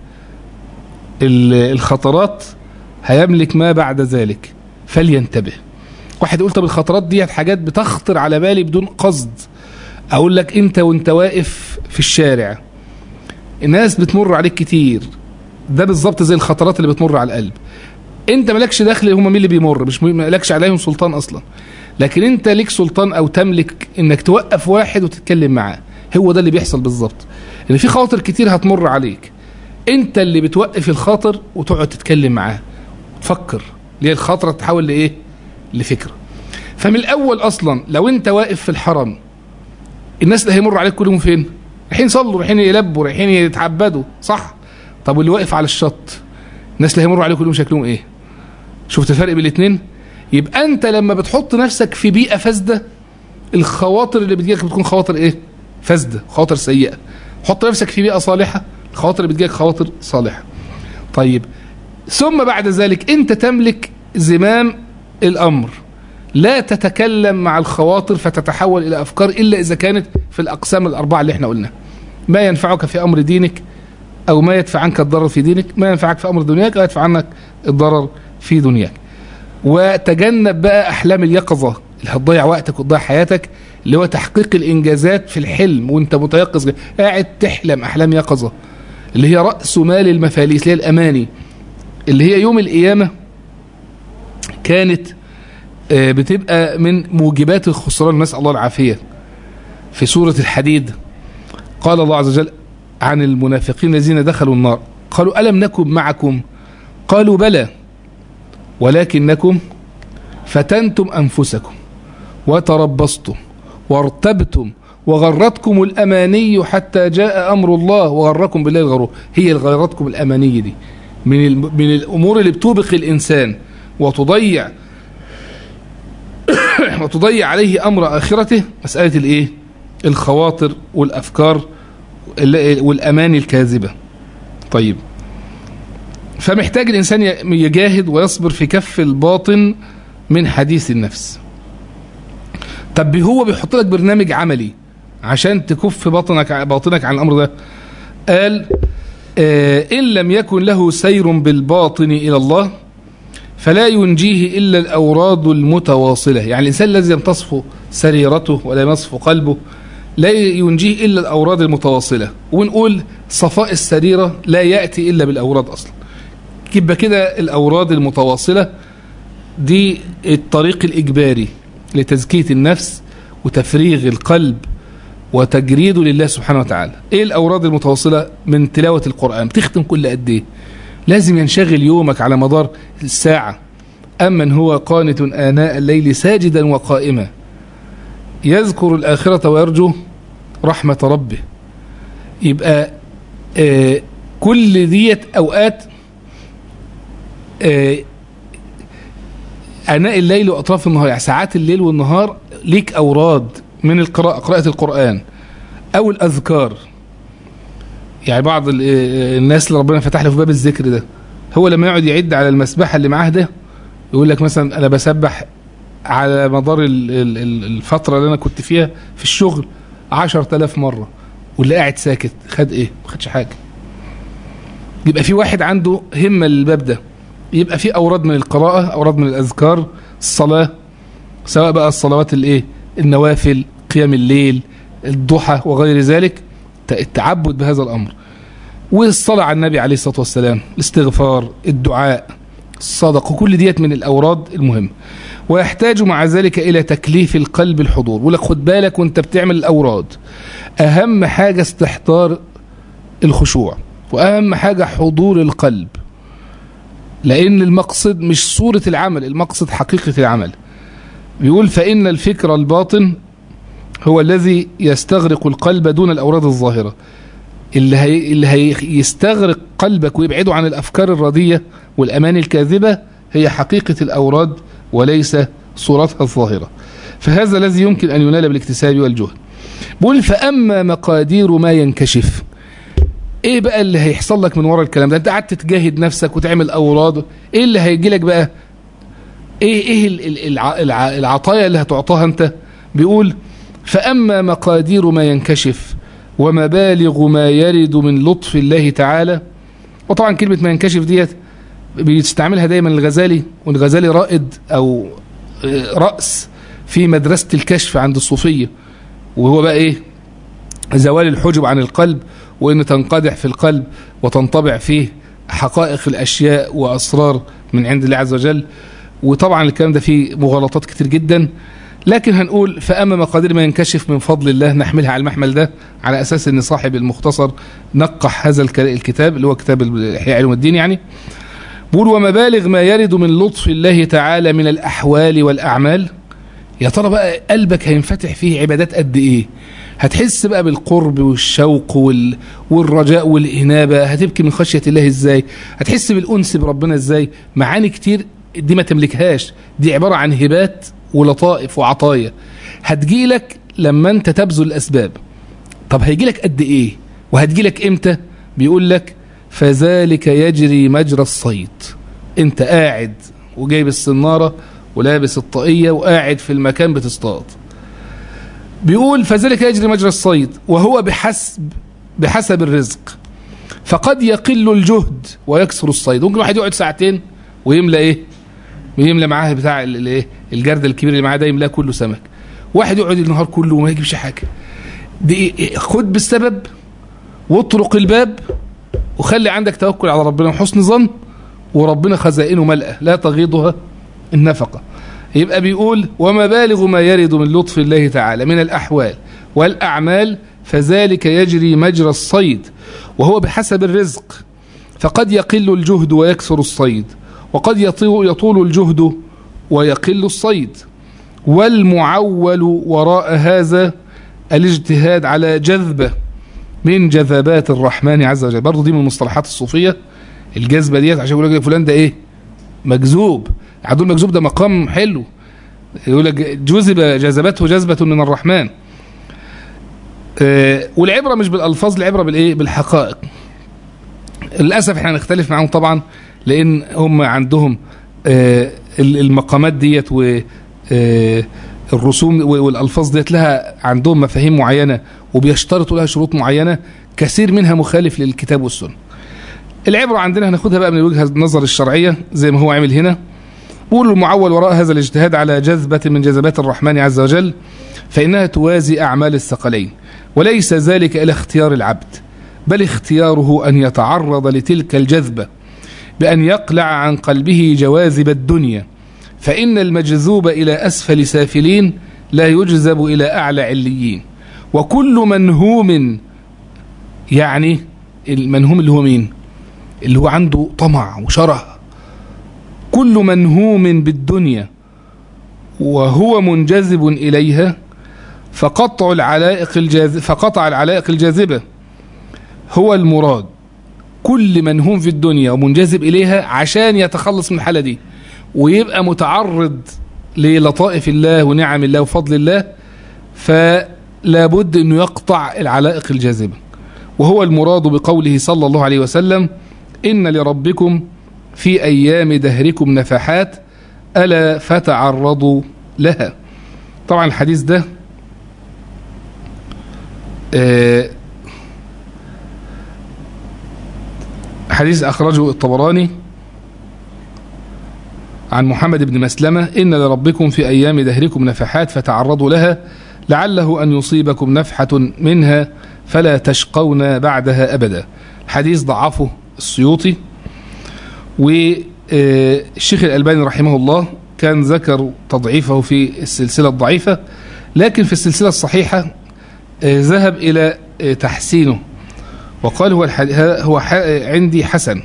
Speaker 1: الخطرات هيملك ما بعد ذلك فلينتبه واحد يقول طب الخطرات دي حاجات بتخطر على بالي بدون قصد اقول لك انت وانت واقف في الشارع الناس بتمر عليك كتير ده بالظبط زي الخطرات اللي بتمر على القلب انت مالكش دخل هم مين اللي بيمر مش مالكش عليهم سلطان اصلا لكن انت ليك سلطان او تملك انك توقف واحد وتتكلم معاه هو ده اللي بيحصل بالظبط ان في خواطر كتير هتمر عليك انت اللي بتوقف الخاطر وتقعد تتكلم معاه تفكر ليه الخاطره تتحول لايه لفكره فمن الاول اصلا لو انت واقف في الحرم الناس اللي هيمر عليك كلهم فين رايحين يصلوا رايحين يلبوا رايحين يتعبدوا صح طب واللي واقف على الشط الناس اللي هيمروا عليك كلهم شكلهم ايه شفت الفرق بين الاثنين يبقى انت لما بتحط نفسك في بيئه فاسده الخواطر اللي بتجيلك بتكون خواطر ايه فاسده خواطر سيئه حط نفسك في بيئه صالحه الخواطر اللي بتجيلك خواطر صالحه طيب ثم بعد ذلك انت تملك زمام الامر لا تتكلم مع الخواطر فتتحول الى افكار الا اذا كانت في الاقسام الاربعه اللي احنا قلناها ما ينفعك في امر دينك او ما يدفع عنك الضرر في دينك ما ينفعك في امر دنياك او يدفع عنك الضرر في دنياك وتجنب بقى احلام اليقظه اللي هتضيع وقتك وتضيع حياتك اللي هو تحقيق الانجازات في الحلم وانت متيقظ قاعد تحلم احلام يقظه اللي هي راس مال المفاليس اللي هي الاماني اللي هي يوم القيامه كانت بتبقى من موجبات الخسران نسال الله العافيه في سوره الحديد قال الله عز وجل عن المنافقين الذين دخلوا النار قالوا ألم نكن معكم قالوا بلى ولكنكم فتنتم أنفسكم وتربصتم وارتبتم وغرتكم الأماني حتى جاء أمر الله وغركم بالله الغرور هي اللي غرتكم الأماني دي من الم- من الأمور اللي بتوبق الإنسان وتضيع وتضيع عليه أمر آخرته مسألة الإيه الخواطر والأفكار ال- والأماني الكاذبة طيب فمحتاج الإنسان ي- يجاهد ويصبر في كف الباطن من حديث النفس طب هو بيحط لك برنامج عملي عشان تكف باطنك باطنك عن الامر ده قال آه ان لم يكن له سير بالباطن الى الله فلا ينجيه الا الاوراد المتواصله يعني الانسان الذي لم تصفو سريرته ولا يصفو قلبه لا ينجيه الا الاوراد المتواصله ونقول صفاء السريره لا ياتي الا بالاوراد اصلا يبقى كده الاوراد المتواصله دي الطريق الإجباري لتزكية النفس وتفريغ القلب وتجريده لله سبحانه وتعالى ايه الأوراد المتواصلة من تلاوة القرآن بتختم كل قد ايه لازم ينشغل يومك على مدار الساعة أمن هو قانت آناء الليل ساجدا وقائما يذكر الآخرة ويرجو رحمة ربه يبقى آه كل ديت أوقات آه اناء الليل واطراف النهار يعني ساعات الليل والنهار ليك اوراد من القراءه قراءه القران او الاذكار يعني بعض ال- الناس اللي ربنا فتح له في باب الذكر ده هو لما يقعد يعد على المسبحه اللي معاه ده يقول لك مثلا انا بسبح على مدار ال- ال- ال- الفتره اللي انا كنت فيها في الشغل 10000 مره واللي قاعد ساكت خد ايه ما خدش حاجه يبقى في واحد عنده همه للباب ده يبقى في اوراد من القراءه اوراد من الاذكار الصلاه سواء بقى الصلوات الايه النوافل قيام الليل الضحى وغير ذلك ت- التعبد بهذا الامر والصلاه على النبي عليه الصلاه والسلام الاستغفار الدعاء الصدق وكل ديت من الاوراد المهمه ويحتاج مع ذلك الى تكليف القلب الحضور بيقول لك خد بالك وانت بتعمل الاوراد اهم حاجه استحضار الخشوع واهم حاجه حضور القلب لأن المقصد مش صورة العمل المقصد حقيقة العمل بيقول فإن الفكر الباطن هو الذي يستغرق القلب دون الأوراد الظاهرة اللي هي اللي هيستغرق قلبك ويبعده عن الأفكار الردية والأماني الكاذبة هي حقيقة الأوراد وليس صورتها الظاهرة فهذا الذي يمكن أن ينال بالاكتساب والجهد بيقول فأما مقادير ما ينكشف ايه بقى اللي هيحصل لك من ورا الكلام ده انت قعدت تجاهد نفسك وتعمل اوراد ايه اللي هيجي لك بقى ايه ايه ال- ال- الع- الع- العطايا اللي هتعطاها انت بيقول فاما مقادير ما ينكشف ومبالغ ما يرد من لطف الله تعالى وطبعا كلمه ما ينكشف ديت بيستعملها دايما الغزالي والغزالي رائد او آه، راس في مدرسه الكشف عند الصوفيه وهو بقى ايه زوال الحجب عن القلب وان تنقدح في القلب وتنطبع فيه حقائق الاشياء واسرار من عند الله عز وجل وطبعا الكلام ده فيه مغالطات كتير جدا لكن هنقول فاما مقادير ما ينكشف من فضل الله نحملها على المحمل ده على اساس ان صاحب المختصر نقح هذا الك- الكتاب اللي هو كتاب احياء علوم الدين يعني بيقول ومبالغ ما يرد من لطف الله تعالى من الاحوال والاعمال يا ترى بقى قلبك هينفتح فيه عبادات قد ايه هتحس بقى بالقرب والشوق وال... والرجاء والإنابة هتبكي من خشية الله ازاي هتحس بالأنس بربنا ازاي معاني كتير دي ما تملكهاش دي عبارة عن هبات ولطائف وعطايا هتجيلك لما انت تبذل الأسباب طب هيجيلك قد ايه وهتجيلك امتى بيقول لك فذلك يجري مجرى الصيد انت قاعد وجايب الصنارة ولابس الطاقية وقاعد في المكان بتصطاد بيقول فذلك يجري مجرى الصيد وهو بحسب بحسب الرزق فقد يقل الجهد ويكثر الصيد ممكن واحد يقعد ساعتين ويملى ايه ويملى معاه بتاع ال- الايه الجرد الكبير اللي معاه ده يملاه كله سمك واحد يقعد النهار كله وما يجيبش حاجه دي إيه؟ خد بالسبب واطرق الباب وخلي عندك توكل على ربنا وحسن ظن وربنا خزائنه ملأة لا تغيضها النفقه يبقى بيقول ومبالغ ما يرد من لطف الله تعالى من الأحوال والأعمال فذلك يجري مجرى الصيد وهو بحسب الرزق فقد يقل الجهد ويكثر الصيد وقد يطول, يطول الجهد ويقل الصيد والمعول وراء هذا الاجتهاد على جذبة من جذبات الرحمن عز وجل برضه دي من المصطلحات الصوفية الجذبة ديت عشان يقول لك فلان ده ايه مجذوب عدول مجذوب ده مقام حلو يقول لك جذب جذبته جذبة من الرحمن آه والعبرة مش بالألفاظ العبرة بالايه بالحقائق للأسف احنا هنختلف معاهم طبعا لأن هم عندهم آه المقامات ديت و آه الرسوم والالفاظ ديت لها عندهم مفاهيم معينه وبيشترطوا لها شروط معينه كثير منها مخالف للكتاب والسنه. العبره عندنا هناخدها بقى من وجهه النظر الشرعيه زي ما هو عامل هنا. بيقول المعول وراء هذا الاجتهاد على جذبه من جذبات الرحمن عز وجل فانها توازي اعمال الثقلين وليس ذلك الى اختيار العبد بل اختياره ان يتعرض لتلك الجذبه بان يقلع عن قلبه جواذب الدنيا فإن المجذوب إلى أسفل سافلين لا يجذب إلى أعلى عليين وكل منهوم يعني المنهوم اللي هو مين اللي هو عنده طمع وشره كل منهوم بالدنيا وهو منجذب إليها فقطع العلائق الجاذبة فقطع العلائق الجاذبة هو المراد كل منهوم في الدنيا ومنجذب إليها عشان يتخلص من الحالة دي ويبقى متعرض للطائف الله ونعم الله وفضل الله فلا بد انه يقطع العلائق الجاذبه وهو المراد بقوله صلى الله عليه وسلم ان لربكم في ايام دهركم نفحات الا فتعرضوا لها طبعا الحديث ده حديث اخرجه الطبراني عن محمد بن مسلمة إن لربكم في أيام دهركم نفحات فتعرضوا لها لعله أن يصيبكم نفحة منها فلا تشقون بعدها أبدا حديث ضعفه السيوطي والشيخ الألباني رحمه الله كان ذكر تضعيفه في السلسلة الضعيفة لكن في السلسلة الصحيحة ذهب إلى تحسينه وقال هو, هو عندي حسن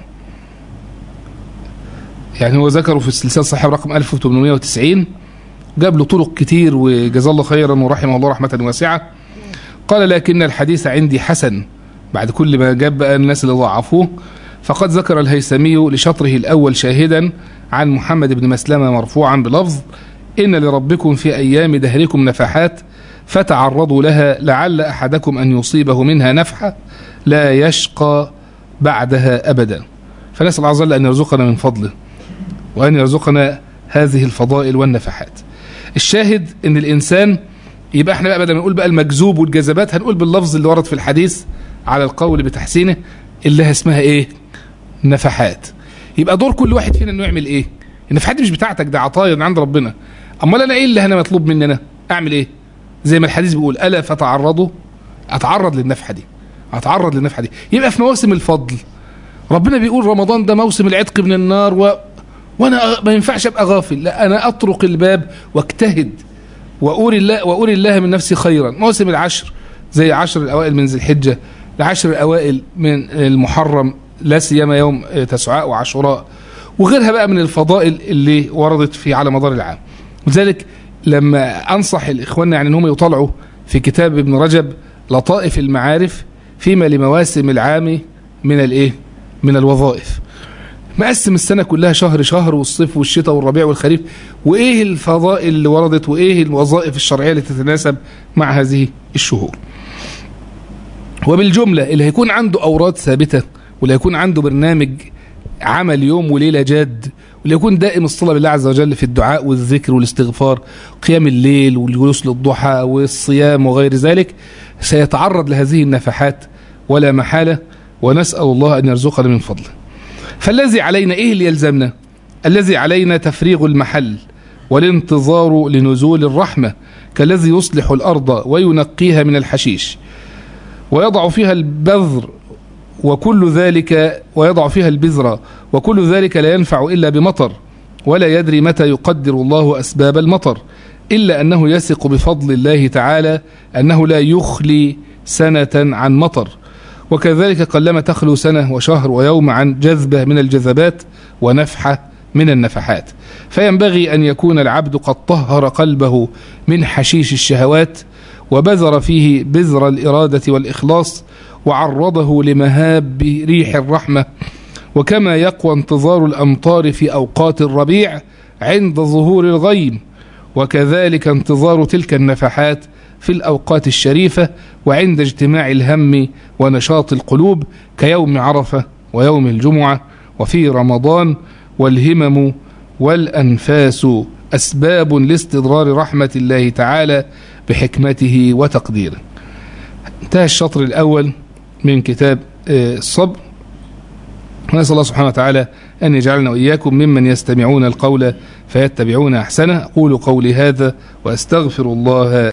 Speaker 1: يعني هو ذكره في السلسله الصحيحه رقم 1890 جاب له طرق كتير وجزاه الله خيرا ورحمه الله رحمه واسعه قال لكن الحديث عندي حسن بعد كل ما جاب بقى الناس اللي ضعفوه فقد ذكر الهيثمي لشطره الاول شاهدا عن محمد بن مسلمه مرفوعا بلفظ ان لربكم في ايام دهركم نفحات فتعرضوا لها لعل احدكم ان يصيبه منها نفحه لا يشقى بعدها ابدا فنسال الله عز وجل ان يرزقنا من فضله وأن يرزقنا هذه الفضائل والنفحات الشاهد ان الإنسان يبقى احنا بقى بدل ما نقول بقى المجذوب والجذبات هنقول باللفظ اللي ورد في الحديث على القول بتحسينه اللي اسمها ايه نفحات يبقى دور كل واحد فينا انه يعمل ايه النفحات دي مش بتاعتك ده عطايا من عند ربنا امال انا ايه اللي انا مطلوب مني انا اعمل ايه زي ما الحديث بيقول الا فتعرضوا اتعرض للنفحه دي اتعرض للنفحه دي يبقى في مواسم الفضل ربنا بيقول رمضان ده موسم العتق من النار و... وانا ما ينفعش ابقى غافل لا انا اطرق الباب واجتهد واقول الله واقول الله من نفسي خيرا موسم العشر زي عشر الاوائل من ذي الحجه العشر الاوائل من المحرم لا سيما يوم تسعاء وعاشوراء وغيرها بقى من الفضائل اللي وردت في على مدار العام ولذلك لما انصح الاخوان يعني ان هم يطلعوا في كتاب ابن رجب لطائف المعارف فيما لمواسم العام من الايه من الوظائف مقسم السنة كلها شهر شهر والصيف والشتاء والربيع والخريف وإيه الفضائل اللي وردت وإيه الوظائف الشرعية اللي تتناسب مع هذه الشهور وبالجملة اللي هيكون عنده أوراد ثابتة واللي هيكون عنده برنامج عمل يوم وليلة جاد واللي يكون دائم الصلاة بالله عز وجل في الدعاء والذكر والاستغفار قيام الليل والجلوس للضحى والصيام وغير ذلك سيتعرض لهذه النفحات ولا محالة ونسأل الله أن يرزقنا من فضله فالذي علينا ايه اللي يلزمنا الذي علينا تفريغ المحل والانتظار لنزول الرحمة كالذي يصلح الأرض وينقيها من الحشيش ويضع فيها البذر وكل ذلك ويضع فيها البذرة وكل ذلك لا ينفع إلا بمطر ولا يدري متى يقدر الله أسباب المطر إلا أنه يثق بفضل الله تعالى أنه لا يخلي سنة عن مطر وكذلك قلما تخلو سنة وشهر ويوم عن جذبة من الجذبات ونفحة من النفحات فينبغي أن يكون العبد قد طهر قلبه من حشيش الشهوات وبذر فيه بذر الإرادة والإخلاص وعرضه لمهاب ريح الرحمة وكما يقوى انتظار الأمطار في أوقات الربيع عند ظهور الغيم وكذلك انتظار تلك النفحات في الأوقات الشريفة وعند اجتماع الهم ونشاط القلوب كيوم عرفة ويوم الجمعة وفي رمضان والهمم والأنفاس أسباب لاستدرار رحمة الله تعالى بحكمته وتقديره انتهى الشطر الأول من كتاب الصبر ونسأل الله سبحانه وتعالى أن يجعلنا وإياكم ممن يستمعون القول فيتبعون أحسنه أقول قولي هذا وأستغفر الله